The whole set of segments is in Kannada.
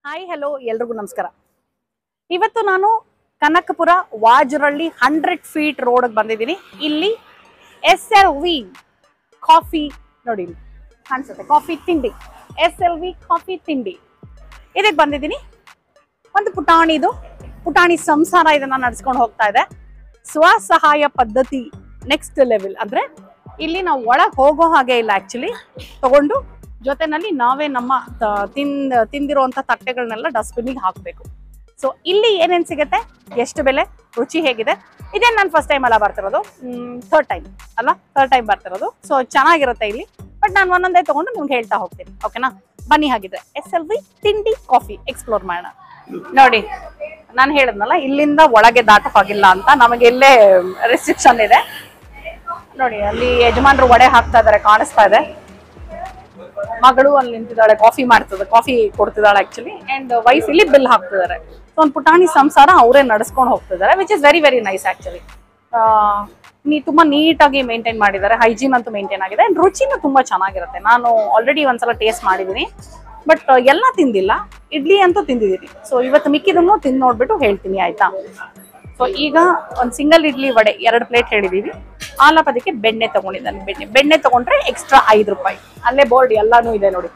ಹಾಯ್ ಹಲೋ ಎಲ್ರಿಗೂ ನಮಸ್ಕಾರ ಇವತ್ತು ನಾನು Kanakapura Vajarahalli hundred feet road ಬಂದಿದ್ದೀನಿ ಇಲ್ಲಿ ಎಸ್ ಎಲ್ ವಿ ಕಾಫಿ ನೋಡಿ ಇಲ್ಲಿ ಕಾಣಿಸುತ್ತೆ ಕಾಫಿ ತಿಂಡಿ ಎಸ್ ಎಲ್ ವಿ ಕಾಫಿ ತಿಂಡಿ ಇದಕ್ಕೆ ಬಂದಿದ್ದೀನಿ ಒಂದು ಪುಟಾಣಿದು ಪುಟಾಣಿ ಸಂಸಾರ ಇದನ್ನ ನಡ್ಸ್ಕೊಂಡು ಹೋಗ್ತಾ ಇದೆ ಸ್ವಸಹಾಯ ಪದ್ಧತಿ ನೆಕ್ಸ್ಟ್ ಲೆವೆಲ್ ಅಂದ್ರೆ ಇಲ್ಲಿ ನಾವು ಒಳಗೆ ಹೋಗೋ ಹಾಗೆ ಇಲ್ಲ ಆಕ್ಚುಲಿ ತಗೊಂಡು ಜೊತೆನಲ್ಲಿ ನಾವೇ ನಮ್ಮ ತ- ತಿನ್ ತಿಂದಿರುವಂತ ತಟ್ಟೆಗಳನ್ನೆಲ್ಲ ಡಸ್ಟ್ಬಿನ್ನಿಗೆ ಹಾಕಬೇಕು ಸೊ ಇಲ್ಲಿ ಏನೇನ್ ಸಿಗುತ್ತೆ ಎಷ್ಟು ಬೆಲೆ ರುಚಿ ಹೇಗಿದೆ ಇದೇನು ನಾನು ಫಸ್ಟ್ ಟೈಮ್ ಅಲ್ಲ ಬರ್ತಿರೋದು ಥರ್ಡ್ ಟೈಮ್ ಅಲ್ಲ ಥರ್ಡ್ ಟೈಮ್ ಬರ್ತಿರೋದು ಸೊ ಚೆನ್ನಾಗಿರುತ್ತೆ ಇಲ್ಲಿ ಬಟ್ ನಾನು ಒಂದೊಂದೇ ತಗೊಂಡು ನಿಮ್ಗೆ ಹೇಳ್ತಾ ಹೋಗ್ತೀನಿ ಓಕೆನಾ ಬನ್ನಿ ಹಾಗಿದ್ರೆ ಎಸ್ ಎಲ್ ವಿ ತಿಂಡಿ ಕಾಫಿ ಎಕ್ಸ್ಪ್ಲೋರ್ ಮಾಡೋಣ ನೋಡಿ ನಾನು ಹೇಳಿದ್ನಲ್ಲ ಇಲ್ಲಿಂದ ಒಳಗೆ ದಾಟಕ್ಕಾಗಿಲ್ಲ ಅಂತ ನಮಗೆ ಇಲ್ಲೇ ರೆಸ್ಟ್ರಿಕ್ಷನ್ ಇದೆ ನೋಡಿ ಅಲ್ಲಿ ಯಜಮಾನ್ರು ವಡೆ ಹಾಕ್ತಾ ಇದಾರೆ ಕಾಣಿಸ್ತಾ ಇದೆ ಮಗಳು ಅಲ್ಲಿ ನಿಂತಿದ್ದಾಳೆ ಕಾಫಿ ಮಾಡ್ತದೆ ಕಾಫಿ ಕೊಡ್ತಿದ್ದಾಳೆ ಆಕ್ಚುಲಿ ಅಂಡ್ ವೈಫ್ ಇಲ್ಲಿ ಬಿಲ್ ಹಾಕ್ತಿದ್ದಾರೆ ಸೊ ಒಂದು ಪುಟಾಣಿ ಸಂಸಾರ ಅವರೇ ನಡೆಸ್ಕೊಂಡು ಹೋಗ್ತಿದ್ದಾರೆ which is very very nice actually ನೀ ತುಂಬಾ ನೀಟಾಗಿ ಮೇಂಟೈನ್ ಮಾಡಿದ್ದಾರೆ ಹೈಜೀನ್ ಅಂತೂ ಮೇಂಟೈನ್ ಆಗಿದೆ ಅಂಡ್ ರುಚಿನೂ ತುಂಬಾ ಚೆನ್ನಾಗಿರುತ್ತೆ ನಾನು ಆಲ್ರೆಡಿ ಒಂದ್ಸಲ ಟೇಸ್ಟ್ ಮಾಡಿದ್ದೀನಿ ಬಟ್ ಎಲ್ಲ ತಿಂದಿಲ್ಲ ಇಡ್ಲಿ ಅಂತೂ ತಿಂದಿದ್ದೀನಿ ಸೊ ಇವತ್ತು ಮಿಕ್ಕಿದನ್ನು ತಿಂದು ನೋಡ್ಬಿಟ್ಟು ಹೇಳ್ತೀನಿ ಆಯ್ತಾ ಸೊ ಈಗ ಒಂದು ಸಿಂಗಲ್ ಇಡ್ಲಿ ವಡೆ ಎರಡು ಪ್ಲೇಟ್ ಹೇಳಿದೀವಿ ಆಲಪದಕ್ಕೆ ಬೆಣ್ಣೆ ತಗೊಂಡಿದ್ದಾನೆ ಬೆಣ್ಣೆ ಬೆಣ್ಣೆ ತಗೊಂಡ್ರೆ ಎಕ್ಸ್ಟ್ರಾ ಐದು ರೂಪಾಯಿ ಅಲ್ಲೇ ಬೋರ್ಡ್ ಎಲ್ಲಾನು ಇದೆ ನೋಡಿ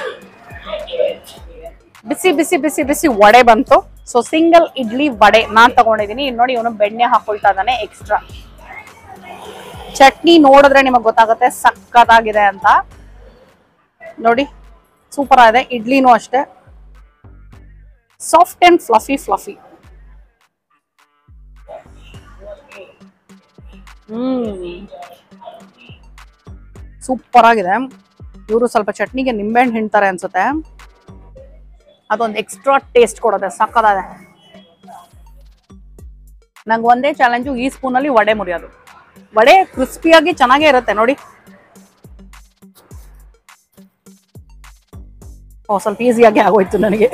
ಬಿಸಿ ಬಿಸಿ ಬಿಸಿ ಬಿಸಿ ವಡೆ ಬಂತು ಸೊ ಸಿಂಗಲ್ ಇಡ್ಲಿ ವಡೆ ನಾನ್ ತಗೊಂಡಿದ್ದೀನಿ ಇಲ್ಲಿ ನೋಡಿ ಇವನು ಬೆಣ್ಣೆ ಹಾಕೊಳ್ತಾ ಇದ್ದಾನೆ ಎಕ್ಸ್ಟ್ರಾ ಚಟ್ನಿ ನೋಡಿದ್ರೆ ನಿಮಗೆ ಗೊತ್ತಾಗುತ್ತೆ ಸಕ್ಕತ್ತಾಗಿದೆ ಅಂತ ನೋಡಿ ಸೂಪರ್ ಆಗಿದೆ ಇಡ್ಲಿನೂ ಅಷ್ಟೇ soft and fluffy fluffy hmm super ಆಗಿದೆ ಇವರು ಸ್ವಲ್ಪ ಚಟ್ನಿಗೆ ನಿಂಬೆಹಣ್ಣು ಹಿಂಡ್ತಾರೆ ಅನ್ಸುತ್ತೆ ಅದೊಂದು ಎಕ್ಸ್ಟ್ರಾ ಟೇಸ್ಟ್ ಕೊಡುತ್ತೆ ಸಕ್ಕದಾದೆ ನಂಗೆ ಒಂದೇ ಚಾಲೆಂಜು ಈ ಸ್ಪೂನಲ್ಲಿ ವಡೆ ಮುರಿಯೋದು ವಡೆ ಕ್ರಿಸ್ಪಿಯಾಗಿ ಚೆನ್ನಾಗೇ ಇರುತ್ತೆ ನೋಡಿ ಓ ಸ್ವಲ್ಪ ಈಸಿಯಾಗಿ ಆಗೋಯ್ತು ನನಗೆ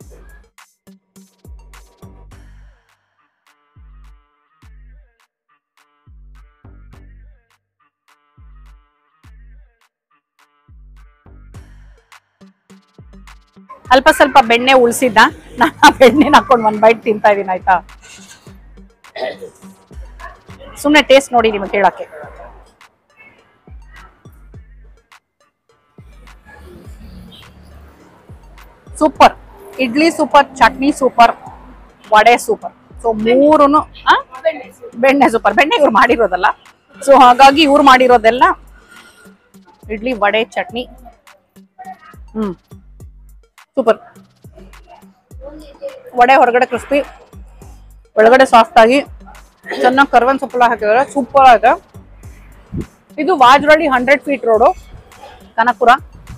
ಅಲ್ಪ ಸ್ವಲ್ಪ ಬೆಣ್ಣೆ ಉಳಿಸಿದ್ದ ನಾನು ಆ ಬೆಣ್ಣೆನ ಹಾಕೊಂಡು ಒಂದ್ ಬೈಟ್ ತಿಂತಾ ಇದೀನಿ ಆಯ್ತಾ ಸುಮ್ಮನೆ ಟೇಸ್ಟ್ ನೋಡಿ ನಿಮಗೆ ಕೇಳಕ್ಕೆ super idli super chutney super vada super so ಮೂರುನು ಆ? ಬೆಣ್ಣೆ ಸೂಪರ್ ಬೆಣ್ಣೆ ಇವ್ರು ಮಾಡಿರೋದಲ್ಲ ಸೊ ಹಾಗಾಗಿ ಇವ್ರು ಮಾಡಿರೋದೆಲ್ಲ ಇಡ್ಲಿ ವಡೆ ಚಟ್ನಿ ಹ್ಮ್ ಸೂಪರ್ ವಡೆ ಹೊರಗಡೆ ಕ್ರಿಸ್ಪಿ ಒಳಗಡೆ ಸಾಫ್ಟ್ ಆಗಿ ಚೆನ್ನಾಗಿ ಕರ್ವನ್ ಸೊಪ್ಪಳ ಹಾಕಿದ್ದಾರೆ ಸೂಪರ್ ಆಗಿದೆ ಇದು Vajarahalli hundred feet road Kanakapura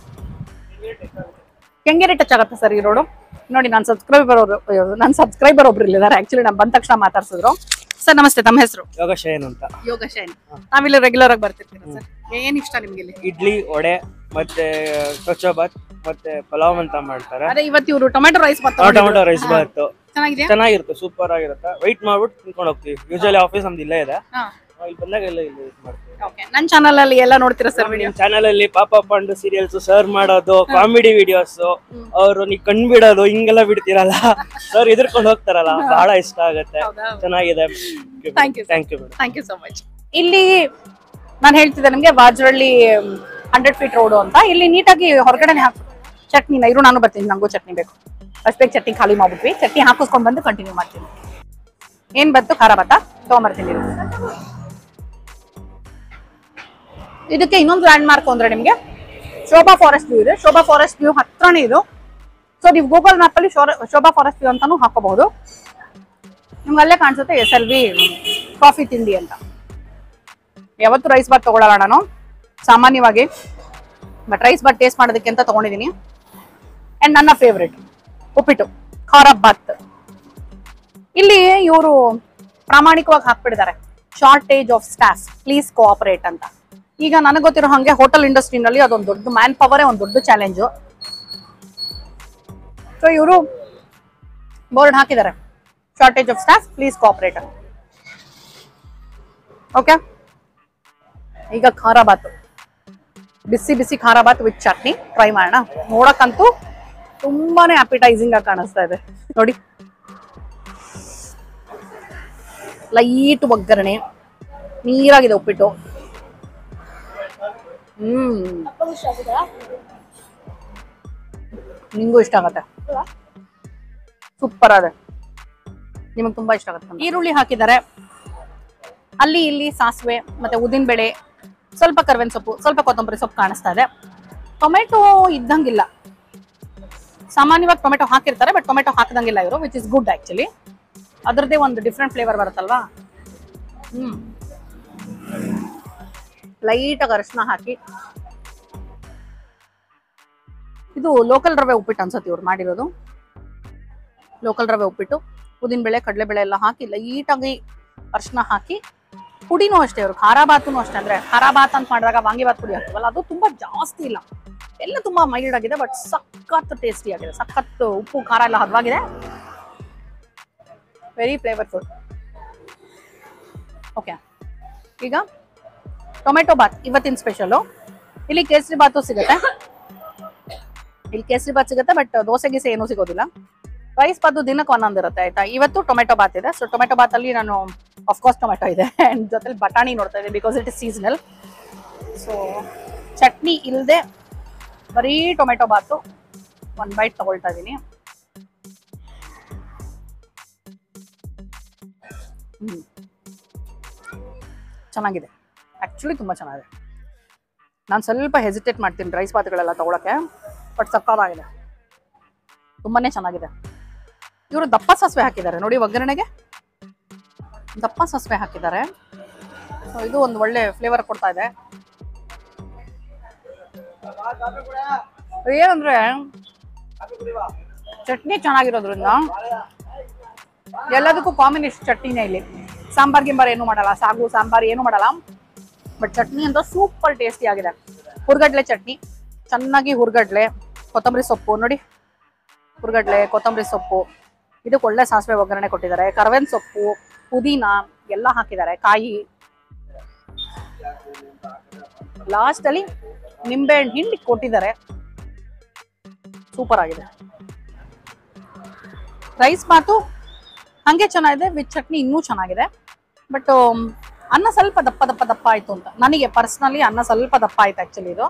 Kengeri touch ಆಗುತ್ತೆ ಸರ್ ಈ ರೋಡು ನೋಡಿ ನನ್ನ ಸಬ್ಸ್ಕ್ರೈಬರ್ ಅವರು ನನ್ನ ಸಬ್ಸ್ಕ್ರೈಬರ್ ಒಬ್ರು ಇಲ್ಲಿದ್ದಾರೆ ಆಕ್ಚುಲಿ ನಾನು ಬಂದ ತಕ್ಷಣ ಮಾತಾಡ್ಸಿದ್ರು ಸರ್ ನಮಸ್ತೆ ತಮ್ಮ ಹೆಸರು ಯೋಗ ಶಯನ್ ಅಂತ ಯೋಗ ಶೈನ್ ನಾವಿಲ್ಲಿ ರೆಗ್ಯುಲರ್ ಆಗಿ ಬರ್ತಿರ್ತೀರಾ ಸರ್ ಏನ್ ಇಷ್ಟ ನಿಮ್ಗೆ ಇಲ್ಲಿ ಇಡ್ಲಿ ವಡೆ ಮತ್ತೆ ಸ್ವಚ್ಛಭಾತ್ ಮತ್ತೆ ಪಲಾವ್ ಅಂತ ಮಾಡ್ತಾರೆ ಅದೇ ಇವತ್ತು ಇವರು ಟೊಮೆಟೊ ರೈಸ್ ಟೊಮೆಟೊ ರೈಸ್ ಬಾತ್ ಚೆನ್ನಾಗಿದೆ ಚೆನ್ನಾಗಿರುತ್ತೆ ಸೂಪರ್ ಆಗಿರುತ್ತೆ ವೈಟ್ ಮಾಡ್ಬಿಟ್ಟು ತಿನ್ಕೊಂಡು ಹೋಗ್ತೀವಿ ಯೂಶಲಿ ಆಫೀಸ್ ನಮ್ದು ಇಲ್ಲೇ ಇದೆ ನಾವು ಇಲ್ಲಿ ಬಂದಾಗ ಎಲ್ಲ ಇಲ್ಲಿ ಯೂಸ್ ಮಾಡ್ತೀವಿ ಓಕೆ ನನ್ನ ಚಾನಲ್ ಅಲ್ಲಿ ಎಲ್ಲ ನೋಡ್ತೀರಾ ಸರ್ ವಿಡಿಯೋ ಚಾನಲ್ ಅಲ್ಲಿ ಪಾಪ ಪಂಡು ಸೀರಿಯಲ್ಸ್ ಸರ್ವ್ ಮಾಡೋದು ಕಾಮಿಡಿ ವಿಡಿಯೋಸ್ ಅವರು ನೀವು ಕಣ್ ಬಿಡೋದು ಹಿಂಗೆಲ್ಲ ಬಿಡ್ತೀರಲ್ಲ ಸರ್ ಎದುರ್ಕೊಂಡು ಹೋಗ್ತಾರಲ್ಲ ಬಹಳ ಇಷ್ಟ ಆಗುತ್ತೆ ಹೌದಾ? ಚೆನ್ನಾಗಿದೆ Thank you, sir. Thank you madam thank you so much ಇಲ್ಲಿ ನಾನು ಹೇಳ್ತಿದ್ದೆ ನಿಮಗೆ ವಾಜರಳ್ಳಿ ಹಂಡ್ರೆಡ್ ಫೀಟ್ ರೋಡು ಅಂತ ಇಲ್ಲಿ ನೀಟಾಗಿ ಹೊರಗಡೆನೆ ಹಾಕಿ ಚಟ್ನಿನ ಇರು ನಾನು ಬರ್ತೀನಿ ನಂಗೂ ಚಟ್ನಿ ಬೇಕು ಅಷ್ಟು ಬೇಗ ಚಟ್ನಿ ಖಾಲಿ ಮಾಡ್ಬಿಟ್ವಿ ಚಟ್ನಿ ಹಾಕಿಸ್ಕೊಂಡು ಬಂದು ಕಂಟಿನ್ಯೂ ಮಾಡ್ತೀನಿ ಏನ್ ಬಂತು ಖಾರ ಬತ್ತಾ ತೊಗೊಂಬರ್ತೀನಿ ಇರು. ಇದಕ್ಕೆ ಇನ್ನೊಂದು ಲ್ಯಾಂಡ್ ಮಾರ್ಕ್ ಅಂದ್ರೆ ನಿಮಗೆ ಶೋಭಾ ಫಾರೆಸ್ಟ್ ವ್ಯೂ ಇದೆ ಶೋಭಾ ಫಾರೆಸ್ಟ್ ವ್ಯೂ ಹತ್ರನೇ ಇದು ಸೊ ನೀವು ಗೂಗಲ್ ಮ್ಯಾಪ್ ಅಲ್ಲಿ ಶೋರ- ಶೋಭಾ ಫಾರೆಸ್ಟ್ ವ್ಯೂ ಅಂತಾನು ಹಾಕೋಬಹುದು ನಿಮ್ಗೆ ಅಲ್ಲೇ ಕಾಣಿಸುತ್ತೆ ಎಸ್ ಎಲ್ ವಿ ಕಾಫಿ ತಿಂಡಿ ಅಂತ ಯಾವತ್ತು ರೈಸ್ ಬಾತ್ ತಗೊಳ್ಳಲ್ಲ ನಾನು ಸಾಮಾನ್ಯವಾಗಿ ಬಟ್ ರೈಸ್ ಬಾತ್ ಟೇಸ್ಟ್ ಮಾಡೋದಕ್ಕೆ ಅಂತ ತಗೊಂಡಿದ್ದೀನಿ ಅಂಡ್ ನನ್ನ ಫೇವ್ರೆಟ್ ಉಪ್ಪಿಟ್ಟು ಖಾರ ಬಾತ್ ಇಲ್ಲಿ ಇವರು ಪ್ರಾಮಾಣಿಕವಾಗಿ ಹಾಕ್ಬಿಟ್ಟಿದ್ದಾರೆ shortage of staff please cooperate ಅಂತ ಈಗ ನನಗೆ ಗೊತ್ತಿರೋ ಹಾಗೆ ಹೋಟೆಲ್ ಇಂಡಸ್ಟ್ರಿನಲ್ಲಿ ಅದೊಂದು ದೊಡ್ಡ ಮ್ಯಾನ್ ಪವರೇ ಒಂದು ದೊಡ್ಡ ಚಾಲೆಂಜು ಸೊ ಇವರು ಬೋರ್ಡ್ ಹಾಕಿದ್ದಾರೆ shortage of staff please cooperate okay ಈಗ ಖಾರ ಬಾತು ಬಿಸಿ ಬಿಸಿ ಖಾರ ಬಾತ್ ವಿತ್ ಚಟ್ನಿ ಟ್ರೈ ಮಾಡೋಣ ನೋಡಕ್ಕಂತೂ ತುಂಬಾನೇ ಅಪಿಟೈಸಿಂಗ್ ಆಗಿ ಕಾಣಿಸ್ತಾ ಇದೆ ನೋಡಿ ಲೈಟ್ ಒಗ್ಗರಣೆ ನೀರಾಗಿದೆ ಉಪ್ಪಿಟ್ಟು ಹ್ಮ್ ನಿಂಗೂ ಇಷ್ಟ ಆಗತ್ತೆ ಸೂಪರ್ ಅದೇ ನಿಮಗೆ ತುಂಬಾ ಇಷ್ಟ ಆಗುತ್ತೆ ಈರುಳ್ಳಿ ಹಾಕಿದ್ದಾರೆ ಅಲ್ಲಿ ಇಲ್ಲಿ ಸಾಸಿವೆ ಮತ್ತೆ ಉದ್ದಿನ ಬೇಳೆ ಸ್ವಲ್ಪ ಕರ್ಬೇವಿನ ಸೊಪ್ಪು ಸ್ವಲ್ಪ ಕೊತ್ತಂಬರಿ ಸೊಪ್ಪು ಕಾಣಿಸ್ತಾ ಇದೆ ಟೊಮೆಟೊ ಇದ್ದಂಗಿಲ್ಲ ಸಾಮಾನ್ಯವಾಗಿ ಟೊಮೆಟೊ ಹಾಕಿರ್ತಾರೆ ಬಟ್ ಟೊಮೆಟೊ ಹಾಕದಂಗಿಲ್ಲ ಇವರು ವಿಚ್ ಇಸ್ ಗುಡ್ ಆಕ್ಚುಲಿ ಅದರದ್ದೇ ಒಂದು ಡಿಫ್ರೆಂಟ್ ಫ್ಲೇವರ್ ಬರುತ್ತಲ್ವಾ ಹ್ಮ್ ಲೈಟಾಗಿ ಅರಿಶಿನ ಹಾಕಿ ಇದು ಲೋಕಲ್ ರವೆ ಉಪ್ಪಿಟ್ಟು ಅನ್ಸತ್ತೆ ಇವ್ರು ಮಾಡಿರೋದು ಲೋಕಲ್ ರವೆ ಉಪ್ಪಿಟ್ಟು ಉದ್ದಿನಬೇಳೆ ಕಡಲೆಬೇಳೆ ಎಲ್ಲ ಹಾಕಿ ಲೈಟಾಗಿ ಅರಿಶಿನ ಹಾಕಿ ಪುಡಿನೂ ಅಷ್ಟೇ ಇವರು ಖಾರ ಬಾತುನು ಅಷ್ಟೇ ಅಂದ್ರೆ ಖಾರ ಬಾತ್ ಅಂತ ಮಾಡಿದಾಗ ವಾಂಗಿಬಾತ್ ಪುಡಿ ಹಾಕ್ತೀವಲ್ಲ ಅದು ತುಂಬಾ ಜಾಸ್ತಿ ಇಲ್ಲ ಎಲ್ಲ ತುಂಬಾ ಮೈಲ್ಡ್ ಆಗಿದೆ ಬಟ್ ಸಖತ್ ಟೇಸ್ಟಿ ಆಗಿದೆ ಸಖತ್ ಉಪ್ಪು ಖಾರ ಎಲ್ಲ ಹದವಾಗಿದೆ ವೆರಿ ಫ್ಲೇವರ್ಫುಲ್ ಓಕೆ ಈಗ ಟೊಮೆಟೊ ಬಾತ್ ಇವತ್ತಿನ ಸ್ಪೆಷಲು ಇಲ್ಲಿ ಕೇಸರಿ ಬಾತು ಸಿಗುತ್ತೆ ಇಲ್ಲಿ ಕೇಸರಿ ಬಾತ್ ಸಿಗುತ್ತೆ ಬಟ್ ದೋಸೆ ಗೀಸೆ ಏನೂ ಸಿಗೋದಿಲ್ಲ ರೈಸ್ ಬಾತು ದಿನಕ್ಕೆ ಒಂದೊಂದು ಇರುತ್ತೆ ಆಯ್ತಾ ಇವತ್ತು ಟೊಮೆಟೊ ಬಾತ್ ಇದೆ ಸೊ ಟೊಮೆಟೊ ಬಾತ್ ಅಲ್ಲಿ ನಾನು ಅಫ್ಕೋರ್ಸ್ ಟೊಮೆಟೊ ಇದೆ ಅಂಡ್ ಜೊತೆಲಿ ಬಟಾಣಿ ನೋಡ್ತಾ ಇದ್ದೀನಿ because it is seasonal so chutney ಇಲ್ಲದೆ ಬರೀ ಟೊಮೆಟೊ ಬಾತು ಒನ್ ಬೈಟ್ ತಗೊಳ್ತಾ ಇದ್ದೀನಿ ಹ್ಮ್ ಚೆನ್ನಾಗಿದೆ ಆ್ಯಕ್ಚುಲಿ ತುಂಬ ಚೆನ್ನಾಗಿದೆ ನಾನು ಸ್ವಲ್ಪ ಹೆಸಿಟೇಟ್ ಮಾಡ್ತೀನಿ ರೈಸ್ ಬಾತ್ಗಳೆಲ್ಲ ತಗೊಳಕ್ಕೆ ಬಟ್ ಸಕ್ಕತ್ತಾಗಿದೆ ತುಂಬಾನೇ ಚೆನ್ನಾಗಿದೆ ಇವರು ದಪ್ಪ ಸಾಸಿವೆ ಹಾಕಿದ್ದಾರೆ ನೋಡಿ ಒಗ್ಗರಣೆಗೆ ದಪ್ಪ ಸಾಸಿವೆ ಹಾಕಿದ್ದಾರೆ ಸೊ ಇದು ಒಂದು ಒಳ್ಳೆ ಫ್ಲೇವರ್ ಕೊಡ್ತಾ ಇದೆ ಏನಂದ್ರೆ ಚಟ್ನಿ ಚೆನ್ನಾಗಿರೋದ್ರಿಂದ ಎಲ್ಲದಕ್ಕೂ ಕಾಂಬಿನೇಷನ್ ಚಟ್ನಿನೇ ಇಲ್ಲಿ ಸಾಂಬಾರ್ ಗಿಂಬಾರ್ ಏನು ಮಾಡಲ್ಲ ಸಾಗು ಸಾಂಬಾರ್ ಏನು ಮಾಡಲ್ಲ ಬಟ್ ಚಟ್ನಿ ಅಂತ ಸೂಪರ್ ಟೇಸ್ಟಿ ಆಗಿದೆ ಹುರ್ಗಡ್ಲೆ ಚಟ್ನಿ ಚೆನ್ನಾಗಿ ಹುರ್ಗಡ್ಲೆ ಕೊತ್ತಂಬರಿ ಸೊಪ್ಪು ನೋಡಿ ಹುರ್ಗಡ್ಲೆ ಕೊತ್ತಂಬರಿ ಸೊಪ್ಪು ಇದಕ್ಕೆ ಒಳ್ಳೆ ಸಾಸಿವೆ ಒಗ್ಗರಣೆ ಕೊಟ್ಟಿದ್ದಾರೆ ಕರ್ಬೇವಿನ ಸೊಪ್ಪು ಪುದೀನ ಎಲ್ಲ ಹಾಕಿದ್ದಾರೆ ಕಾಯಿ ಲಾಸ್ಟ್ ಅಲ್ಲಿ ನಿಂಬೆ ಹಣ್ಣು ಹಿಂಡಿ ಕೊಟ್ಟಿದ್ದಾರೆ ಸೂಪರ್ ಆಗಿದೆ ರೈಸ್ ಮಾತು ಹಂಗೆ ಚೆನ್ನಾಗಿದೆ ವಿತ್ ಚಟ್ನಿ ಇನ್ನೂ ಚೆನ್ನಾಗಿದೆ ಬಟ್ ಅನ್ನ ಸ್ವಲ್ಪ ದಪ್ಪ ದಪ್ಪ ದಪ್ಪ ಆಯ್ತು ಅಂತ ನನಗೆ ಪರ್ಸ್ನಲಿ ಅನ್ನ ಸ್ವಲ್ಪ ದಪ್ಪ ಆಯ್ತು ಆಕ್ಚುಲಿ ಇದು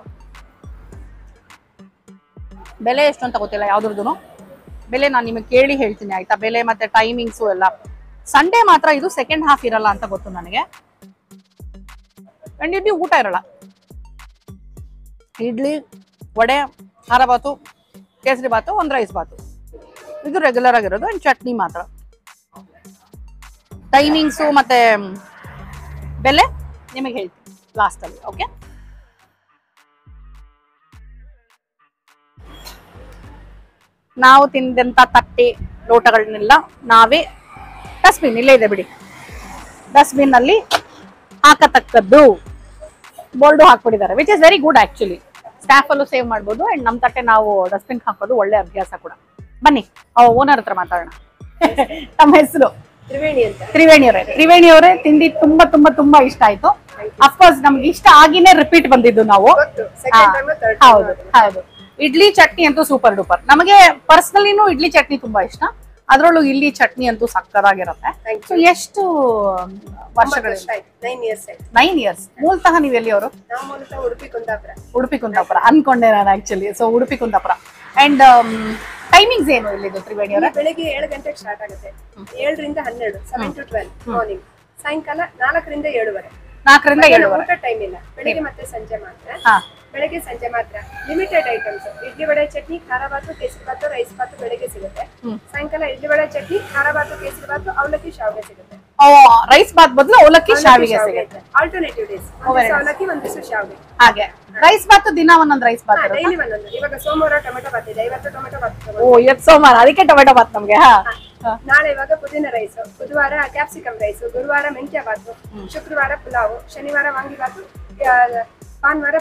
ಬೆಲೆ ಎಷ್ಟು ಅಂತ ಗೊತ್ತಿಲ್ಲ ಯಾವ್ದ್ರದ್ದು ಬೆಲೆ ನಾನು ನಿಮಗೆ ಕೇಳಿ ಹೇಳ್ತೀನಿ ಆಯ್ತಾ ಬೆಲೆ ಮತ್ತೆ ಟೈಮಿಂಗ್ಸು ಎಲ್ಲ ಸಂಡೇ ಮಾತ್ರ ಇದು ಸೆಕೆಂಡ್ ಹಾಫ್ ಇರಲ್ಲ ಅಂತ ಗೊತ್ತು ನನಗೆ ಅಂಡ್ ಇಡ್ಲಿ ಊಟ ಇರಲ್ಲ ಇಡ್ಲಿ ವಡೆ ಖಾರ ಬಾತು ಕೇಸರಿ ಬಾತು ಒಂದು ರೈಸ್ ಬಾತು ಇದು ರೆಗ್ಯುಲರ್ ಆಗಿರೋದು ಅಂಡ್ ಚಟ್ನಿ ಮಾತ್ರ ಟೈಮಿಂಗ್ಸು ಮತ್ತೆ ಬೆಲೆ ನಿಮಗೆ ಹೇಳ್ತೀನಿ ಲಾಸ್ಟಲ್ಲಿ ಓಕೆ ನಾವು ತಿಂದಂತ ತಟ್ಟೆ ಲೋಟಗಳನ್ನೆಲ್ಲ ನಾವೇ ಡಸ್ಟ್ಬಿನ್ ಇಲ್ಲೇ ಇದೆ ಬಿಡಿ ಡಸ್ಟ್ಬಿನ್ ಅಲ್ಲಿ ಹಾಕತಕ್ಕದ್ದು ಬೋರ್ಡು ಹಾಕ್ಬಿಟ್ಟಿದ್ದಾರೆ which is very good actually staff ಅಲ್ಲೂ ಸೇವ್ ಮಾಡ್ಬೋದು ಅಂಡ್ ನಮ್ಮ ತಟ್ಟೆ ನಾವು ಡಸ್ಟ್ಬಿನ್ ಹಾಕೋದು ಒಳ್ಳೆ ಅಭ್ಯಾಸ ಕೂಡ ಬನ್ನಿ ಓನರ್ ಹತ್ರ ಮಾತಾಡೋಣ ತಮ್ಮ ಹೆಸರು ತ್ರಿವೇಣಿ ಅಂತ ತ್ರಿವೇಣಿ ಅವರೇ ತ್ರಿವೇಣಿ ಅವರೇ ತಿಂಡಿ ತುಂಬಾ ತುಂಬಾ ತುಂಬಾ ಇಷ್ಟ ಆಯ್ತು ಅಫ್ಕೋರ್ಸ್ ನಮ್ಗೆ ಇಷ್ಟ ಆಗಿನೇ ರಿಪೀಟ್ ಬಂದಿದ್ದು ನಾವು ಗೊತ್ತು ಸೆಕೆಂಡ್ ಟೈಮ್ ಥರ್ಡ್ ಹೌದು ಹೌದು ಇಡ್ಲಿ ಚಟ್ನಿ ಅಂತೂ ಸೂಪರ್ ಡೂಪರ್ ನಮಗೆ ಪರ್ಸನಲಿನೂ ಇಡ್ಲಿ ಚಟ್ನಿ ತುಂಬಾ ಇಷ್ಟ ಅದ್ರಲ್ಲೂ ಇಲ್ಲಿ ಚಟ್ನಿ ಅಂತೂ ಸಕ್ಕದಾಗಿರುತ್ತೆ Thank ಸೊ ಎಷ್ಟು ವರ್ಷಗಳಿಂದ ಆಯ್ತು ನೈನ್ ಇಯರ್ಸ್ ಆಯ್ತು ನೈನ್ ಇಯರ್ಸ್ ಮೂಲತಃ ನೀವು ಎಲ್ಲಿ ಅವರು ನಾವು ಮೂಲತಃ ಉಡುಪಿ ಕುಂದಾಪುರ ಉಡುಪಿ ಕುಂದಾಪುರ ಅನ್ಕೊಂಡೆ ನಾನು actually so Udupi Kundapura and timings ಏನು ಇಲ್ಲಿದು ತ್ರಿವೇಣಿ ಅವರ ಬೆಳಿಗ್ಗೆ ಏಳು ಗಂಟೆಗೆ ಸ್ಟಾರ್ಟ್ ಆಗುತ್ತೆ ಏಳರಿಂದ ಹನ್ನೆರಡು ಸೆವೆನ್ ಟು ಟ್ವೆಲ್ ಮಾರ್ನಿಂಗ್ ಸಾಯಂಕಾಲ ನಾಲ್ಕರಿಂದ ಏಳುವರೆ ನಾಲ್ಕರಿಂದ ಮಧ್ಯಾಹ್ನ ಏಳುವರೆ ಊಟ ಟೈಮ್ ಇಲ್ಲ ಬೆಳಿಗ್ಗೆ ಮತ್ತೆ ಸಂಜೆ ಮಾತ್ರ ಹಾ ಬೆಳಗ್ಗೆ ಸಂಜೆ ಮಾತ್ರ ಲಿಮಿಟೆಡ್ ಐಟಮ್ಸ್ ಇಡ್ಲಿ ವಡೆ ಚಟ್ನಿ ಖಾರ ಬಾತು ಕೇಸರಿ ಬಾತು ರೈಸ್ ಬಾತು ಬೆಳಿಗ್ಗೆ ಸಿಗುತ್ತೆ ಹ್ಮ್. ಸಾಯಂಕಾಲ ಇಡ್ಲಿ ವಡೆ ಚಟ್ನಿ ಖಾರ ಬಾತು ಕೇಸರಿ ಬಾತು ಅವಲಕ್ಕಿ ಶಾವಿಗೆ ಸಿಗುತ್ತೆ ರೈಸ್ ಬಾತ್ ಬದಲು ಅವಲಕ್ಕಿ ಶಾವಿಗೆ ಸಿಗುತ್ತೆ ಆಲ್ಟರ್ನೇಟಿವ್ ಡೇಸ್ ಅವಲಕ್ಕಿ ಒಂದ್ ದಿವಸ ಶಾವಿಗೆ ಹಾಗೆ ರೈಸ್ ಬಾತ್ ದಿನ ಒಂದೊಂದು ರೈಸ್ ಬಾತ್ ಇರುತ್ತೆ ಡೈಲಿ ಒಂದೊಂದು ಇವಾಗ ಸೋಮವಾರ ಟೊಮೆಟೊ ಬಾತ್ ಇದೆ ಇವತ್ತು ಟೊಮೆಟೊ ಬಾತ್ ಓ ತಗೊಂಡು ಇವತ್ತು ಸೋಮವಾರ ಅದಕ್ಕೆ ಟೊಮೆಟೊ ಬಾತ್ ನಮ್ಗೆ ಹಾ ಹಾ. ನಾಳೆ ಇವಾಗ ಪುದೀನ ರೈಸ್ ಬುಧವಾರ ಕ್ಯಾಪ್ಸಿಕಮ್ ರೈಸ್ ಗುರುವಾರ ಮೆಂತ್ಯ ಬಾತು ಶುಕ್ರವಾರ ಪುಲಾವು ಶನಿವಾರ ವಾಂಗಿ ಬಾತು ಭಾನುವಾರ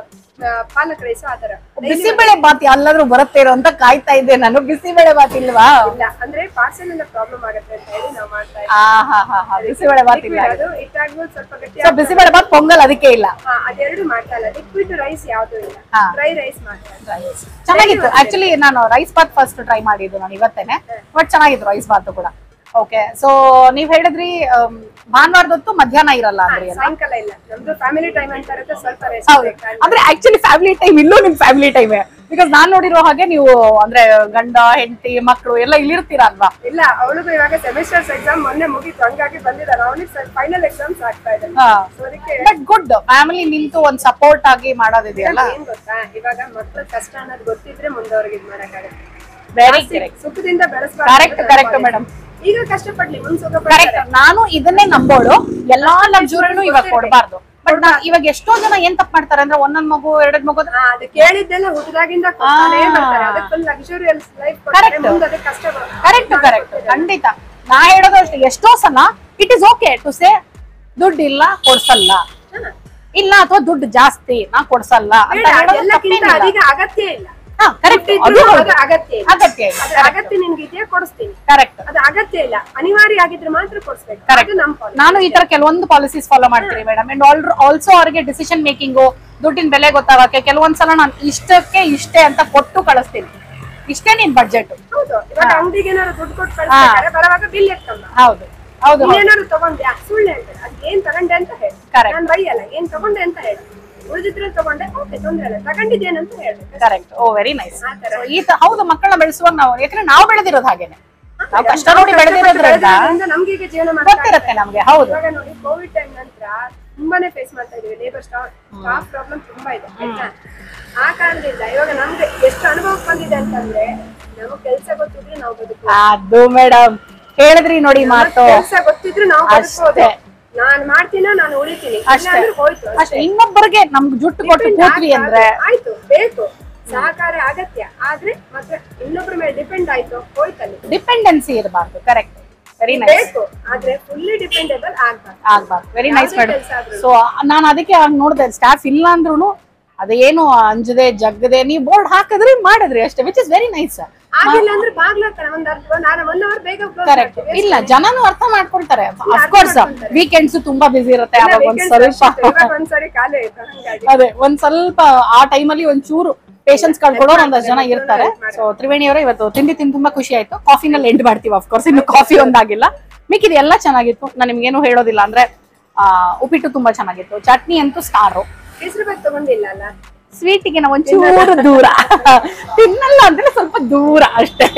ಪ- ಪಾಲಕ್ ರೈಸ್ ಆ ತರ ಬಿಸಿಬೇಳೆ ಬಾತ್ ಎಲ್ಲಾದ್ರೂ ಬರುತ್ತೆ ಇರೋ ಅಂತ ಕಾಯ್ತಾ ಇದ್ದೆ ನಾನು ಬಿಸಿಬೇಳೆ ಬಾತ್ ಇಲ್ವಾ ಇಲ್ಲ ಅಂದ್ರೆ ಪಾರ್ಸಲ್ ಎಲ್ಲ ಪ್ರಾಬ್ಲಮ್ ಆಗುತ್ತೆ ಅಂತ ಹೇಳಿ ನಾವು ಮಾಡ್ತಾ ಆ ಹಾ ಹಾ ಹಾ ಬಿಸಿಬೇಳೆ ಬಾತ್ ಇಲ್ಲ ಇದ್ದೀವಿ ಅದು ಇಟ್ಟಾಗ್ಬೋದು ಸ್ವಲ್ಪ ಗಟ್ಟಿ ಸೊ ಬಿಸಿಬೇಳೆ ಬಾತ್ ಪೊಂಗಲ್ ಅದಕ್ಕೆ ಇಲ್ಲ ಹಾ, ಅದೆರಡು ಮಾಡ್ತಾ ಇಲ್ಲ ಲಿಕ್ವಿಡ್ ರೈಸ್ ಯಾವ್ದು ಇಲ್ಲ ಹಾ. ಡ್ರೈ ರೈಸ್ ಮಾಡ್ತಾ ಇಲ್ಲ. ಚೆನ್ನಾಗಿತ್ತು ಆಕ್ಚುಲಿ ನಾನು ರೈಸ್ ಬಾತ್ ಫಸ್ಟ್ ಟ್ರೈ ಮಾಡಿದ್ದು ನಾನು ಇವತ್ತೇನೆ ಬಟ್ ಚೆನ್ನಾಗಿತ್ತು ರೈಸ್ ಬಾತ್ ಕೂಡ ಓಕೆ ಸೊ ನೀವ್ ಹೇಳಿದ್ರಿ ಆಮ್, ಭಾನುವಾರದೊತ್ತು ಮಧ್ಯಾಹ್ನ ಇರಲ್ಲ ಅಂದ್ರಿ ಅಲ್ಲ ಸಾಯಂಕಾಲ ಇಲ್ಲ ನಮ್ದು ಫ್ಯಾಮಿಲಿ ಟೈಮ್ ಅಂತ ಇರುತ್ತೆ ಸ್ವಲ್ಪ ರೆಸ್ಟ್ ಹೌದು ಅಂದ್ರೆ ಆಕ್ಚುಲಿ ಫ್ಯಾಮಿಲಿ ಟೈಮ್ ಇಲ್ಲೂ ನಿಮ್ ಫ್ಯಾಮಿಲಿ ಟೈಮ್ ಬಿಕಾಸ್ ನಾನ್ ನೋಡಿರೋ ಹಾಗೆ ನೀವು ಅಂದ್ರೆ ಗಂಡ ಹೆಂಡತಿ ಮಕ್ಕಳು ಎಲ್ಲ ಇಲ್ಲಿರ್ತೀರಾ ಅಲ್ವಾ ಇಲ್ಲ ಅವಳಿಗೂ ಇವಾಗ ಸೆಮಿಸ್ಟರ್ಸ್ ಎಕ್ಸಾಮ್ ಮೊನ್ನೆ ಮುಗೀತು ಹಂಗಾಗಿ ಬಂದಿದ್ದಾರೆ ಅವನಿಗೆ ಫೈನಲ್ ಎಕ್ಸಾಮ್ಸ್ ಆಗ್ತಾ ಇದೆ ಹಾ So ಅದಕ್ಕೆ ಬಟ್ ಗುಡ್ ಫ್ಯಾಮಿಲಿ ನಿಂತು ಒಂದ್ ಸಪೋರ್ಟ್ ಆಗಿ ಮಾಡೋದಿದೆಯಲ್ಲ ಏನ್ ಗೊತ್ತಾ ಇವಾಗ ಮಕ್ಳ ಕಷ್ಟ ಅನ್ನೋದು ಗೊತ್ತಿದ್ರೆ ಮುಂದವ್ರಿಗೆ ಇದ್ ಮಾಡಕ್ಕಾಗತ್ತೆ ವೆರಿ ಕರೆಕ್ಟ್ ಸುಖದಿಂದ Correct, correct, ಬೆಳೆಸ್ಬಾರ್ದು madam. ಈಗ ಕಷ್ಟಪಡ್ಲಿ ಮುಂದ್ ಸುಖ ಕರೆಕ್ಟ್ ಪಡ್ತಾರೆ ನಾನು ಇದನ್ನೇ ನಂಬೋಳು ಎಲ್ಲಾ ಲಕ್ಸುರಿನೂ ಇವಾಗ ಕೊಡಬಾರ್ದು ಬಟ್ ಇವಾಗ ಎಷ್ಟೋ ಜನ ಏನ್ ತಪ್ಪು ಮಾಡ್ತಾರೆ ಅಂದ್ರೆ ಒಂದೊಂದ್ ಮಗು ಎರಡ್ ಮಗು ಹಾ, ಅದು ಕೇಳಿದ್ದೆಲ್ಲ ಹುಟ್ಟದಾಗಿಂದ ಕೊಡ್ತಾನೆ ಬರ್ತಾರೆ ಅದಕ್ಕೆ ಫುಲ್ ಲಕ್ಸುರಿಯಸ್ ಲೈಫ್ ಕೊಡ್ತಾರೆ Correct. ಮುಂದೆ ಅದಕ್ಕೆ ಕಷ್ಟ ಬರುತ್ತೆ. ಕರೆಕ್ಟ್ ಕರೆಕ್ಟ್ ಖಂಡಿತ ನಾ ಹೇಳೋದು ಅಷ್ಟೇ ಎಷ್ಟೋ ಸಲ it is okay to say ದುಡ್ಡು ಇಲ್ಲ ಕೊಡ್ಸಲ್ಲ ಹಾ. ಇಲ್ಲ ಅಥವಾ ದುಡ್ಡು ಜಾಸ್ತಿ ನಾ ಕೊಡ್ಸಲ್ಲ ಅಂತ ಬೇಡ, ಹೇಳೋದು ಎಲ್ಲಕ್ಕಿಂತ ತಪ್ಪೇನಿಲ್ಲ. ಅದೀಗ ಅಗತ್ಯ ಇಲ್ಲ ಹಾ ಕರೆಕ್ಟ್ ಅದು ಹುಟ್ಟಿದ್ರು ಹೌದು. ಅದು ಅಗತ್ಯ ಇಲ್ಲ ಅಗತ್ಯ ಇಲ್ಲ ಅದು ಅಗತ್ಯ ನಿನ್ಗೆ ಇದೆಯಾ ಕೊಡಿಸ್ತೀನಿ ಕರೆಕ್ಟ್ ಅದು ಅಗತ್ಯ ಇಲ್ಲ ಅನಿವಾರ್ಯ ಆಗಿದ್ರೆ ಮಾತ್ರ ಕೊಡಿಸ್ಬೇಕು Correct. ಅದು ನಮ್ policy. ನಾನು ಈ ತರ ಕೆಲವೊಂದು ಪಾಲಿಸೀಸ್ ಫಾಲೋ ಮಾಡ್ತೀನಿ ಮೇಡಮ್ ಅಂಡ್ ಆಲ್ ಆಲ್ಸೋ ಅವ್ರಿಗೆ ಡಿಸಿಷನ್ ಮೇಕಿಂಗು ದುಡ್ಡಿನ ಬೆಲೆ ಗೊತ್ತಾಗಕ್ಕೆ ಕೆಲವೊಂದ್ಸಲ ನಾನು ಇಷ್ಟಕ್ಕೆ ಇಷ್ಟೇ ಅಂತ ಕೊಟ್ಟು ಕಳಿಸ್ತೀನಿ ಇಷ್ಟೇ ನಿನ್ ಬಡ್ಜೆಟ್ ಹೌದು ಇವಾಗ ಅಂಗಡಿಗೆ ಏನಾದ್ರು ದುಡ್ಡು ಕೊಟ್ಟು ಕಳಿಸ್ಬೇಕಾದ್ರೆ ಬರುವಾಗ ಬಿಲ್ ಎತ್ಕೊಂಡ ಹೌದು ಹೌದು ಹೌದು ಏನಾದ್ರು ತಗೊಂಡೆ ಸುಳ್ಳು ಹೇಳ್ತಾರೆ ಅದ್ ಏನ್ ತಗೊಂಡೆ ಅಂತ ಹೇಳಿ Correct. ನಾನ್ ಬೈಯಲ್ಲ ಏನ್ ತಗೊಂಡೆ ಅಂತ ಹೇಳಿ ಉಳಿದಿದ್ರೆ ತಗೊಂಡೆ ಓಕೆ ತೊಂದ್ರೆ ಇಲ್ಲ ತಗೊಂಡಿದ್ದೇನಂತ ಹೇಳ್ಬೇಕು ಕರೆಕ್ಟ್ ಓ ವೆರಿ ನೈಸ್ ಆ ತರ. ಈ ತ- ಹೌದು ಮಕ್ಕಳನ್ನ ಬೆಳೆಸುವಾಗ ನಾವು ಯಾಕಂದ್ರೆ ನಾವು ಬೆಳೆದಿರೋದು ಹಾಗೇನೆ ನಾವು ಕಷ್ಟ ನೋಡಿ ಬೆಳೆದಿರೋದ್ರಿಂದ ಬೆಳೆದಿರೋದ್ರಿಂದ ನಮ್ಗೆ ಈಗ ಜೀವನ ಮಾಡ್ತಾ ಗೊತ್ತಿರುತ್ತೆ ನಮ್ಗೆ ಹೌದು ಇವಾಗ ನೋಡಿ ಕೋವಿಡ್ ಟೈಮ್ ನಂತರ ತುಂಬಾನೇ ಫೇಸ್ ಮಾಡ್ತಾ ಇದೀವಿ ಲೇಬರ್ ಸ್ಟಾಫ್ ಸ್ಟಾಫ್ ಪ್ರಾಬ್ಲಮ್ ತುಂಬಾ ಇದೆ ಆಯ್ತಾ ಆ ಕಾರಣದಿಂದ ಇವಾಗ ನಮ್ಗೆ ಎಷ್ಟು ಅನುಭವಕ್ಕೆ ಬಂದಿದೆ ಅಂತಂದ್ರೆ ನಮಗ್ ಕೆಲ್ಸ ಗೊತ್ತಿದ್ರೆ ನಾವು ಬದುಕು ಅದು ಮೇಡಮ್ ಹೇಳಿದ್ರಿ ನೋಡಿ ಮಾತು ಕೆಲ್ಸ ಗೊತ್ತಿದ್ರೆ ನಾವು ಬದುಕೋದು ಅಷ್ಟೇ. ನಾನ್ ಮಾಡ್ತೀನ ನಾನು ಉಳಿತೀನಿ ಅಷ್ಟೇ. ಇಲ್ಲಾಂದ್ರೆ ಹೋಯ್ತು ಅಷ್ಟೇ ಇನ್ನೊಬ್ಬರಿಗೆ ನಮ್ಗೆ ಜುಟ್ಟು ಕೊಟ್ಟು Depend ಕೂತ್ವಿ ಆಗ- ಅಂದ್ರೆ ಆಯ್ತು ಬೇಕು ಸಹಕಾರ ಅಗತ್ಯ ಆದ್ರೆ ಮತ್ತೆ ಇನ್ನೊಬ್ಬರ ಮೇಲೆ ಡಿಪೆಂಡ್ ಆಯ್ತು ಹೋಯ್ತಲ್ಲಿ ಡಿಪೆಂಡೆನ್ಸಿ ಇರಬಾರ್ದು ಕರೆಕ್ಟ್ ವೆರಿ ನೈಸ್ ಬೇಕು ಆದ್ರೆ ಫುಲ್ಲಿ ಡಿಪೆಂಡಬಲ್ ಆಗ್ಬಾರ್ದು ಆಗ್ಬಾರ್ದು ವೆರಿ ನೈಸ್ ಯಾವ್ದೇ ಮೇಡಮ್ ಕೆಲ್ಸ ಆದ್ರೂ. ಸೊ ನಾನು ಅದಕ್ಕೆ ಆಗ ನೋಡಿದೆ ಸ್ಟಾಫ್ ಇಲ್ಲ ಅಂದ್ರೂ ಅದೇನು ಅಂಜದೆ ಜಗ್ಗದೆ ನೀವು ಬೋರ್ಡ್ ಹಾಕಿದ್ರಿ ಮಾಡಿದ್ರಿ ಅಷ್ಟೇ ವಿಚ್ ಇಸ್ ವೆರಿ ನೈಸ್ ಆಗಿಲ್ಲ ಅಂದ್ರೆ ಬಾಗ್ಲಾಗ್ತಾನೆ ಒಂದ್ ಅರ್ಧ ನಾನು ಒನ್ ಅವರ್ ಬೇಗ close ಕರೆಕ್ಟ್ ಮಾಡ್ತೀವಿ. ಇಲ್ಲ ಜನನು ಅರ್ಥ ಮಾಡ್ಕೊಳ್ತಾರೆ ಅಫ್ಕೋರ್ಸ್ ವೀಕೆಂಡ್ಸ್ ತುಂಬಾ ಬಿಸಿ ಇರುತ್ತೆ ಇಲ್ಲ, ಅವಾಗ ಒಂದ್ weekends ಅಷ್ಟೇ. ಸ್ವಲ್ಪ ಇವಾಗ ಒಂದ್ಸರಿ ಖಾಲಿ ಆಯ್ತು ಹಂಗಾಗಿ ಅದೇ ಒಂದ್ ಸ್ವಲ್ಪ ಆ ಟೈಮಲ್ಲಿ ಒಂದ್ ಚೂರು ಪೇಷನ್ಸ್ ಕಳ್ಕೊಳ್ಳೋರು ಒಂದಷ್ಟು ಜನ ಇರ್ತಾರೆ ಸೊ ತ್ರಿವೇಣಿ ಅವರೇ ಇವತ್ತು ತಿಂಡಿ ತಿಂದು ತುಂಬಾ ಖುಷಿ ಆಯ್ತು ಕಾಫಿನಲ್ಲಿ ಎಂಡ್ ಮಾಡ್ತೀವಿ ಅಫ್ಕೋರ್ಸ್ ಇನ್ನು ಕಾಫಿ ಒಂದಾಗಿಲ್ಲ ಮಿಕ್ಕಿದ ಎಲ್ಲ ಚೆನ್ನಾಗಿತ್ತು ನಾನು ನಿಮ್ಗೇನು ಹೇಳೋದಿಲ್ಲ ಅಂದ್ರೆ ಆ, ಉಪ್ಪಿಟ್ಟು ತುಂಬಾ ಚೆನ್ನಾಗಿತ್ತು ಚಟ್ನಿ ಅಂತೂ ಸ್ಟಾರು ಕೇಸರಿ ಬಾತ್ ತಗೊಂಡಿಲ್ಲ ಅಲ್ಲ ಸ್ವೀಟಿಗೆ ನಾವು ಒಂಚೂರು ದೂರ ತಿನ್ನಲ್ಲ ಅಂದ್ರೆ ಸ್ವಲ್ಪ ದೂರ ಅಷ್ಟೇ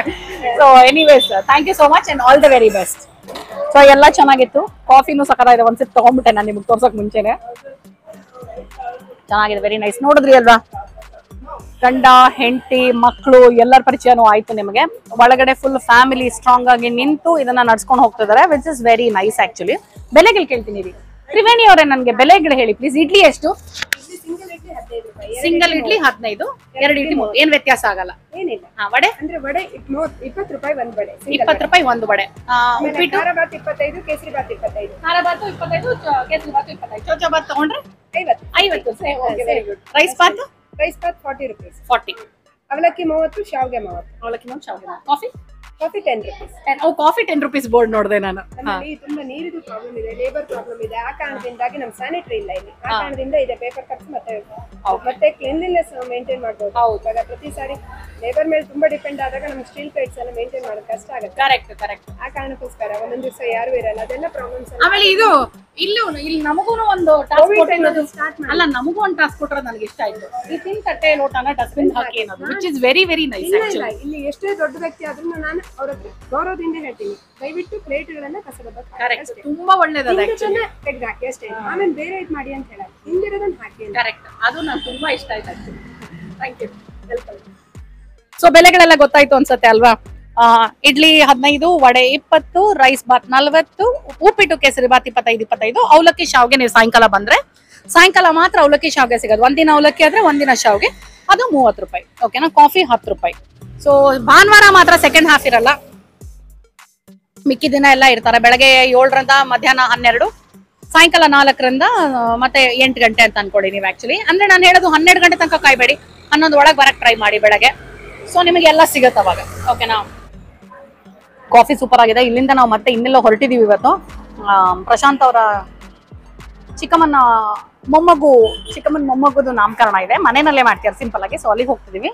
so anyways thank you so much and all the very best so ಎಲ್ಲ ಚೆನ್ನಾಗಿತ್ತು ಕಾಫಿನೂ ಸಕತ್ತಾಗಿದೆ ಒಂದ್ಸತಿ ತಗೊಂಡ್ಬಿಟ್ಟೆ ನಾನು ನಿಮ್ಗೆ ತೋರ್ಸಕ್ ಮುಂಚೆನೆ ಚೆನ್ನಾಗಿದೆ ವೆರಿ ನೈಸ್ ನೋಡಿದ್ರಿ ಅಲ್ವಾ ಗಂಡ ಹೆಂಡತಿ ಮಕ್ಕಳು ಎಲ್ಲರ ಪರಿಚಯನೂ ಆಯ್ತು ನಿಮಗೆ ಒಳಗಡೆ ಫುಲ್ ಫ್ಯಾಮಿಲಿ ಸ್ಟ್ರಾಂಗ್ ಆಗಿ ನಿಂತು ಇದನ್ನ ನಡ್ಸ್ಕೊಂಡು ಹೋಗ್ತಿದ್ದಾರೆ which is very nice actually ಬೆಲೆಗಳು ಕೇಳ್ತೀನಿ ರೀ ತ್ರಿವೇಣಿ ಅವರೇ ನನಗೆ ಬೆಲೆಗಳು ಹೇಳಿ ಪ್ಲೀಸ್ ಇಡ್ಲಿ ಎಷ್ಟು ಇಲ್ಲಿ ಸಿಂಗಲ್ ಇಡ್ಲಿ ಹದಿನೈದು ರೂಪಾಯಿ ಸಿಂಗಲ್ ಇಡ್ಲಿ ಹದಿನೈದು ಎರಡು ಇಡ್ಲಿ ಮೂರು ಏನ್ ವ್ಯತ್ಯಾಸ ಆಗಲ್ಲ ಏನಿಲ್ಲ ಹಾ ವಡೆ ಅಂದ್ರೆ ವಡೆ ಇಪ್- ಮೂವತ್- ಇಪ್ಪತ್ತು ರೂಪಾಯಿ ಒಂದ್ ವಡೆ single ಇಪ್ಪತ್ತು ರೂಪಾಯಿ ಒಂದು ವಡೆ ಆ, ಆಮೇಲೆ ಉಪ್ಪಿಟ್ಟು ಖಾರ ಬಾತ್ ಇಪ್ಪತ್ತೈದು ಕೇಸರಿ ಬಾತ್ ಇಪ್ಪತ್ತೈದು ಖಾರ ಬಾತು ಇಪ್ಪತ್ತೈದು ಚ- ಕೇಸರಿ ಬಾತು ಇಪ್ಪತ್ತೈದು ಚೋಚ ಬಾತ್ ತಗೊಂಡ್ರೆ ಐವತ್ತು ಐವತ್ತು ವೆರಿ ಗುಡ್ ರೈಸ್ ಬಾತು ರೈಸ್ ಬಾತ್ ಫಾರ್ಟಿ ರುಪೀಸ್ ಫಾರ್ಟಿ ಅವಲಕ್ಕಿ ಮೂವತ್ತು ಶಾವ್ಗೆ ಮೂವತ್ತು ಅವಲಕ್ಕಿ ಒಂದು ಶಾವಿಗೆ ಕಾಫಿ ಕಾಫಿ ಟೆನ್ ರುಪೀಸ್ ಓ ಕಾಫಿ ಟೆನ್ ರುಪೀಸ್ ಬೋರ್ಡ್ ನೋಡಿದೆ ನಾನು ನಮ್ಮಲ್ಲಿ ತುಂಬಾ ನೀರಿದು ಪ್ರಾಬ್ಲಮ್ ಇದೆ ಲೇಬರ್ ಪ್ರಾಬ್ಲಮ್ ಇದೆ ಆ ಕಾರಣದಿಂದಾಗಿ ನಮ್ ಸ್ಯಾನಿಟರಿ ಇಲ್ಲ ಇಲ್ಲಿ ಆ ಕಾರಣದಿಂದ ಇದೆ ಪೇಪರ್ ಕಟ್ಸ್ ಮತ್ತೆ ಮತ್ತೆ ಕ್ಲೀನ್ಲಿನೆಸ್ ಮೇಂಟೈನ್ ಮಾಡ್ಬೋದು ಇವಾಗ ಪ್ರತಿ ಸಾರಿ ಲೇಬರ್ ಮೇಲೆ ತುಂಬಾ ಡಿಪೆಂಡ್ ಆದಾಗ ನಮ್ಗೆ ಸ್ಟೀಲ್ ಪ್ಲೇಟ್ಸ್ ಎಲ್ಲ ಮೇಂಟೈನ್ ಮಾಡೋದು ಕಷ್ಟ ಆಗುತ್ತೆ ಕರೆಕ್ಟ್ ಕರೆಕ್ಟ್ ಆ ಕಾರಣಕ್ಕೋಸ್ಕರ ಒಂದೊಂದ್ ದಿವಸ ಯಾರು ಇರಲ್ಲ ಅದೆಲ್ಲ ಪ್ರಾಬ್ಲಮ್ಸ್ ಆಮೇಲೆ ಇದು ಇಲ್ಲೂ ಇಲ್ಲಿ ನಮಗೂ ಒಂದು ಟಾಸ್ಕ್ Covid time ಕೊಟ್ಟಿರೋದು ಅಲ್ಲಿ start ಮಾಡಿ. ಅಲ್ಲ ನಮಗೂ ಒಂದು ಟಾಸ್ಕ್ ಕೊಟ್ಟಿರೋದು ನನಗೆ ಇಷ್ಟ ಆಯ್ತು ಈ ತಿನ್ ತಟ್ಟೆ ಲೋಟನ ಡಸ್ಟ್ಬಿನ್ ಹಾಕಿ ಅನ್ನೋದು which is very very nice ಇಲ್ಲ ಇಲ್ಲ ಆಕ್ಚುಲಿ ಇಲ್ಲಿ ಎಷ್ಟೇ ದೊಡ್ಡ ವ್ಯಕ್ತಿ ಆದ್ರೂ ನಾನು ಅವ್ರ ಹತ್ರ ಗೌರವದಿಂದ ಹೇಳ್ತೀನಿ ದಯವಿಟ್ಟು ಪ್ಲೇಟ್ಗಳನ್ನ ಕಸದ ಕರೆಕ್ಟ್ ತುಂಬಾ ಒಳ್ಳೇದದ ಹಿಂದಿರೋದನ್ನ ತೆಗ್ದು ಹಾಕಿ ಅಷ್ಟೇ ಆಮೇಲೆ ಬೇರೆ ಇದು ಮಾಡಿ ಅಂತ ಹೇಳಲ್ಲ ಹಿಂದಿರೋದನ್ನ ಹಾಕಿ ಅಂತ ಕರೆಕ್ಟ್ ಅದು ನಂಗೆ ತುಂಬಾ ಇಷ್ಟ ಆಯ್ತು actually thank you welcome so ಬೆಲೆಗಳೆಲ್ಲ ಗೊತ್ತಾಯ್ತು ಅನ್ಸತ್ತೆ ಅಲ್ವಾ ಆ, ಇಡ್ಲಿ ಹದಿನೈದು ವಡೆ ಇಪ್ಪತ್ತು ರೈಸ್ ಬಾತ್ ನಲ್ವತ್ತು ಉಪ್ಪಿಟ್ಟು ಕೇಸರಿ ಬಾತ್ ಇಪ್ಪತ್ತೈದು ಇಪ್ಪತ್ತೈದು ಅವಲಕ್ಕಿ ಶಾವ್ಗೆ ನೀವು ಸಾಯಂಕಾಲ ಬಂದ್ರೆ ಸಾಯಂಕಾಲ ಮಾತ್ರ ಅವಲಕ್ಕಿ ಶಾವ್ಗೆ ಸಿಗೋದು ಒಂದಿನ ಅವಲಕ್ಕಿ ಆದ್ರೆ ಒಂದಿನ ಶಾವ್ಗೆ ಅದು ಮೂವತ್ತು ರೂಪಾಯಿ ಓಕೆನಾ ಕಾಫಿ ಹತ್ತು ರೂಪಾಯಿ ಸೊ ಭಾನುವಾರ ಮಾತ್ರ ಸೆಕೆಂಡ್ ಹಾಫ್ ಇರಲ್ಲ ಮಿಕ್ಕಿ ದಿನ ಎಲ್ಲ ಇರ್ತಾರೆ ಬೆಳಗ್ಗೆ ಏಳರಿಂದ ಮಧ್ಯಾಹ್ನ ಹನ್ನೆರಡು ಸಾಯಂಕಾಲ ನಾಲ್ಕರಿಂದ ಆ, ಮತ್ತೆ ಎಂಟು ಗಂಟೆ ಅಂತ ಅನ್ಕೊಡಿ ನೀವು ಆಕ್ಚುಲಿ ಅಂದ್ರೆ ನಾನು ಹೇಳೋದು ಹನ್ನೆರಡು ಗಂಟೆ ತನಕ ಕಾಯ್ಬೇಡಿ ಹನ್ನೊಂದು ಒಳಗೆ ಬರಕ್ ಟ್ರೈ ಮಾಡಿ ಬೆಳಗ್ಗೆ ಸೊ ನಿಮಗೆ ಎಲ್ಲ ಸಿಗುತ್ತೆ ಅವಾಗ ಓಕೆನಾ ಕಾಫಿ ಸೂಪರ್ ಆಗಿದೆ ಇಲ್ಲಿಂದ ನಾವು ಮತ್ತೆ ಇನ್ನೆಲ್ಲ ಹೊರಟಿದೀವಿ ಇವತ್ತು ಆ, ಪ್ರಶಾಂತ್ ಅವರ ಚಿಕ್ಕಮ್ಮನ ಮೊಮ್ಮಗು ಚಿಕ್ಕಮ್ಮನ ಮೊಮ್ಮಗುದು ನಾಮಕರಣ ಇದೆ ಮನೆಯಲ್ಲೇ ಮಾಡ್ತಾರೆ ಸಿಂಪಲ್ ಆಗಿ ಸೊ ಅಲ್ಲಿಗೆ ಹೋಗ್ತಿದೀವಿ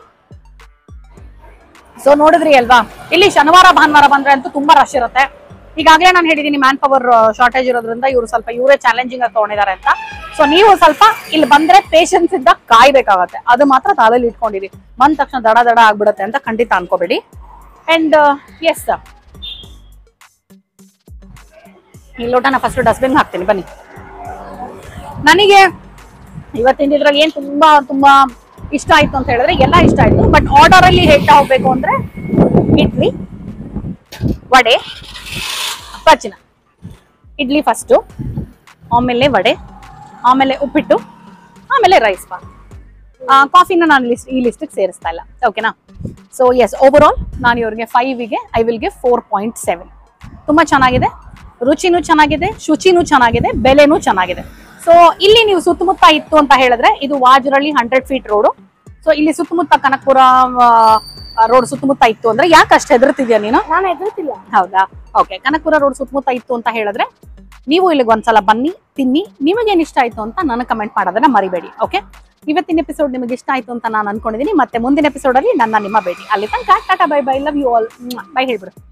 ಸೊ ನೋಡಿದ್ರಿ ಅಲ್ವಾ ಇಲ್ಲಿ ಶನಿವಾರ ಭಾನುವಾರ ಬಂದ್ರೆ ಅಂತೂ ತುಂಬಾ ರಶ್ ಇರುತ್ತೆ ಈಗಾಗಲೇ ನಾನು ಹೇಳಿದೀನಿ ಮ್ಯಾನ್ ಪವರ್ ಶಾರ್ಟೇಜ್ ಇರೋದ್ರಿಂದ ಇವರು ಸ್ವಲ್ಪ ಇವರೇ ಚಾಲೆಂಜಿಂಗ್ ಆಗಿ ತಗೊಂಡಿದ್ದಾರೆ ಅಂತ ಸೊ ನೀವು ಸ್ವಲ್ಪ ಇಲ್ಲಿ ಬಂದ್ರೆ ಪೇಷನ್ಸ್ ಇಂದ ಕಾಯ್ಬೇಕಾಗತ್ತೆ ಅದು ಮಾತ್ರ ತಲೆಯಲ್ಲಿ ಇಟ್ಕೊಂಡಿರಿ ಬಂದ ತಕ್ಷಣ ದಡ ದಡ ಆಗ್ಬಿಡುತ್ತೆ ಅಂತ ಖಂಡಿತ ಅನ್ಕೋಬೇಡಿ ಅಂಡ್ ಎಸ್ ಈ ಲೋಟನ ಫಸ್ಟ್ ಡಸ್ಟ್ಬಿನ್ ಹಾಕ್ತೀನಿ ಬನ್ನಿ ನನಗೆ ಇವತ್ತಿನ ಇದ್ರಲ್ಲಿ ಏನ್ ತುಂಬಾ ತುಂಬಾ ಇಷ್ಟ ಆಯ್ತು ಅಂತ ಹೇಳಿದ್ರೆ ಎಲ್ಲ ಇಷ್ಟ ಆಯ್ತು ಬಟ್ ಆರ್ಡರ್ ಅಲ್ಲಿ ಹೇಳ್ತಾ ಹೋಗ್ಬೇಕು ಅಂದ್ರೆ ಇಡ್ಲಿ ವಡೆ ಪಚ್ಚಿನ ಇಡ್ಲಿ ಫಸ್ಟು ಆಮೇಲೆ ವಡೆ ಆಮೇಲೆ ಉಪ್ಪಿಟ್ಟು ಆಮೇಲೆ ರೈಸ್ ಪಾ ಕಾಫಿನ ನಾನು ಲಿಸ್ಟ್ ಈ ಲಿಸ್ಟಿಗೆ ಸೇರಿಸ್ತಾ ಇಲ್ಲ ಓಕೆನಾ ಸೊ ಎಸ್ ಓವರ್ ಆಲ್ ನಾನು ಇವ್ರಿಗೆ ಫೈವಿಗೆ ಐ ವಿಲ್ ಗೆ ಫೋರ್ ಪಾಯಿಂಟ್ ಸೆವೆನ್ ತುಂಬ ಚೆನ್ನಾಗಿದೆ ರುಚಿನೂ ಚೆನ್ನಾಗಿದೆ ಶುಚಿನೂ ಚೆನ್ನಾಗಿದೆ ಬೆಲೆನೂ ಚೆನ್ನಾಗಿದೆ ಸೊ ಇಲ್ಲಿ ನೀವು ಸುತ್ತಮುತ್ತ ಇತ್ತು ಅಂತ ಹೇಳಿದ್ರೆ ಇದು Vajarahalli hundred feet road so ಇಲ್ಲಿ ಸುತ್ತಮುತ್ತ ಕನಕಪುರ ರೋಡ್ ಸುತ್ತಮುತ್ತ ಇತ್ತು ಅಂದ್ರೆ ಯಾಕೆ ಅಷ್ಟು ಹೆದರ್ತಿದ್ಯಾ ನೀನು ನಾನು ಎದುರ್ತಿಲ್ಲ ಹೌದಾ ಓಕೆ ಕನಕಪುರ ರೋಡ್ ಸುತ್ತಮುತ್ತ ಇತ್ತು ಅಂತ ಹೇಳಿದ್ರೆ ನೀವು ಇಲ್ಲಿಗೆ ಒಂದ್ಸಲ ಬನ್ನಿ ತಿನ್ನಿ ನಿಮಗೇನು ಇಷ್ಟ ಆಯ್ತು ಅಂತ ನಾನು ಕಮೆಂಟ್ ಮಾಡೋದನ್ನ ಮರಿಬೇಡಿ ಓಕೆ ಇವತ್ತಿನ ಎಪಿಸೋಡ್ ನಿಮಗೆ ಇಷ್ಟ ಆಯ್ತು ಅಂತ ನಾನು ಅನ್ಕೊಂಡಿದ್ದೀನಿ ಮತ್ತೆ ಮುಂದಿನ ಎಪಿಸೋಡ್ ಅಲ್ಲಿ ನನ್ನ ನಿಮ್ಮ ಭೇಟಿ ಅಲ್ಲಿ ತನಕ tata bye bye love you all bye ಹೇಳ್ಬಿಡು